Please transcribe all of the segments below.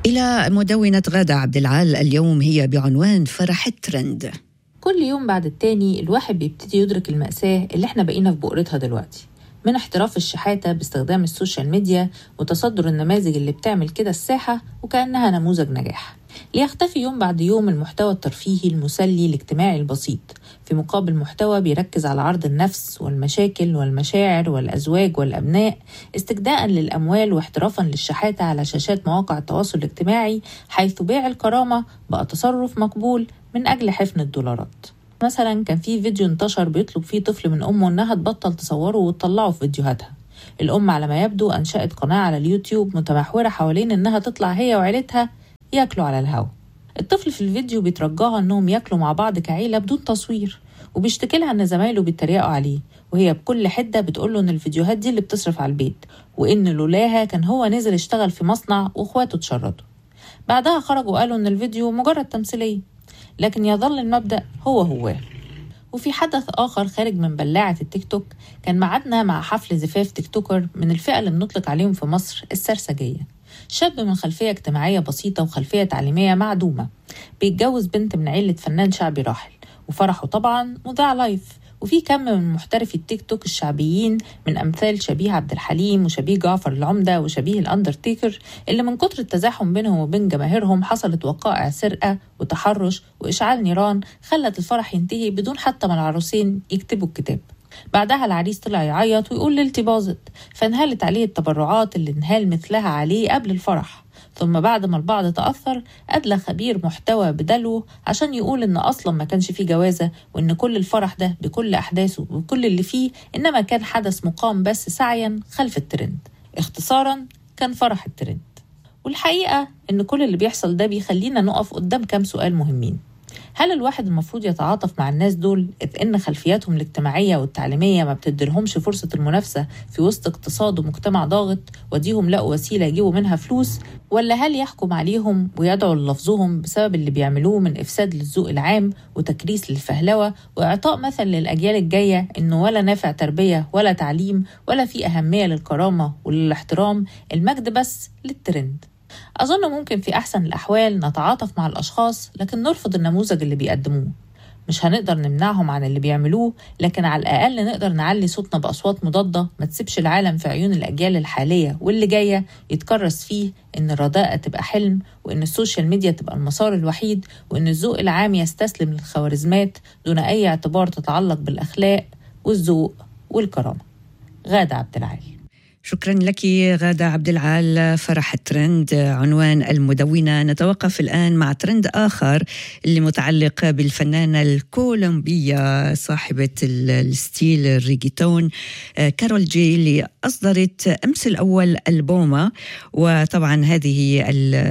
إلى مدونة غادة عبد العال اليوم هي بعنوان فرح الترند كل يوم بعد التاني الواحد بيبتدي يدرك المأساة اللي احنا بقينا في بؤرتها دلوقتي من احتراف الشحاتة باستخدام السوشيال ميديا وتصدر النماذج اللي بتعمل كده الساحة وكأنها نموذج نجاح ليختفي يوم بعد يوم المحتوى الترفيهي المسلي الاجتماعي البسيط في مقابل محتوى بيركز على عرض النفس والمشاكل والمشاعر والأزواج والأبناء استجداء للأموال واحترافا للشحاتة على شاشات مواقع التواصل الاجتماعي حيث بيع الكرامة بقى تصرف مقبول من أجل حفن الدولارات مثلا كان في فيديو انتشر بيطلب فيه طفل من أمه إنها تبطل تصوره وتطلعه في فيديوهاتها الأم على ما يبدو أنشأت قناة على اليوتيوب متمحورة حوالين إنها تطلع هي وعيلتها ياكلوا على الهوا الطفل في الفيديو بيترجاها إنهم ياكلوا مع بعض كعيلة بدون تصوير وبيشتكي لها إن زمايله بيتريقوا عليه وهي بكل حدة بتقوله إن الفيديوهات دي اللي بتصرف على البيت وإن لولاها كان هو نزل اشتغل في مصنع وإخواته اتشردوا بعدها خرجوا قالوا إن الفيديو مجرد تمثيلية لكن يظل المبدأ هو هو وفي حدث آخر خارج من بلاعة التيك توك كان معادنا مع حفل زفاف تيك توكر من الفئة اللي بنطلق عليهم في مصر السرسجية شاب من خلفية اجتماعية بسيطة وخلفية تعليمية معدومة بيتجوز بنت من عيلة فنان شعبي راحل وفرحه طبعا مذاع لايف وفي كم من محترفي التيك توك الشعبيين من امثال شبيه عبد الحليم وشبيه جعفر العمده وشبيه الاندرتيكر اللي من كتر التزاحم بينهم وبين جماهيرهم حصلت وقائع سرقه وتحرش واشعال نيران خلت الفرح ينتهي بدون حتى ما العروسين يكتبوا الكتاب بعدها العريس طلع يعيط ويقول ليلتي باظت فانهالت عليه التبرعات اللي انهال مثلها عليه قبل الفرح ثم بعد ما البعض تأثر أدلى خبير محتوى بدلو عشان يقول إن أصلا ما كانش فيه جوازة وإن كل الفرح ده بكل أحداثه وبكل اللي فيه إنما كان حدث مقام بس سعيا خلف الترند اختصارا كان فرح الترند والحقيقة إن كل اللي بيحصل ده بيخلينا نقف قدام كام سؤال مهمين هل الواحد المفروض يتعاطف مع الناس دول إذ إن خلفياتهم الاجتماعية والتعليمية ما بتديلهمش فرصة المنافسة في وسط اقتصاد ومجتمع ضاغط وديهم لقوا وسيلة يجيبوا منها فلوس ولا هل يحكم عليهم ويدعو للفظهم بسبب اللي بيعملوه من إفساد للذوق العام وتكريس للفهلوة وإعطاء مثل للأجيال الجاية إنه ولا نافع تربية ولا تعليم ولا في أهمية للكرامة وللاحترام المجد بس للترند أظن ممكن في أحسن الأحوال نتعاطف مع الأشخاص لكن نرفض النموذج اللي بيقدموه مش هنقدر نمنعهم عن اللي بيعملوه لكن على الأقل نقدر نعلي صوتنا بأصوات مضادة ما تسيبش العالم في عيون الأجيال الحالية واللي جاية يتكرس فيه إن الرداءة تبقى حلم وإن السوشيال ميديا تبقى المسار الوحيد وإن الذوق العام يستسلم للخوارزمات دون أي اعتبار تتعلق بالأخلاق والذوق والكرامة غادة عبد العال شكرا لك غادة عبد العال فرح الترند عنوان المدونة نتوقف الآن مع ترند آخر اللي متعلق بالفنانة الكولومبية صاحبة الستيل الريجيتون كارول جي اللي أصدرت أمس الأول ألبومة وطبعا هذه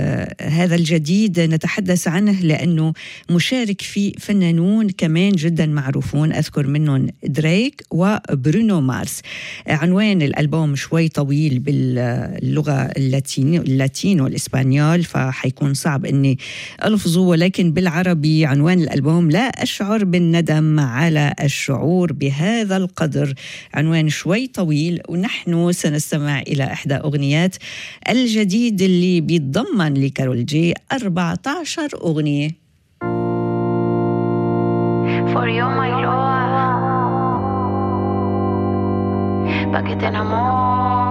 هذا الجديد نتحدث عنه لأنه مشارك فيه فنانون كمان جدا معروفون أذكر منهم دريك وبرونو مارس عنوان الألبوم شوي طويل باللغة اللاتيني اللاتين والإسبانيول فحيكون صعب أني ألفظه ولكن بالعربي عنوان الألبوم لا أشعر بالندم على الشعور بهذا القدر عنوان شوي طويل ونحن سنستمع إلى إحدى أغنيات الجديد اللي بيتضمن لكارول جي 14 أغنية For you, my lord, pa' que te enamores.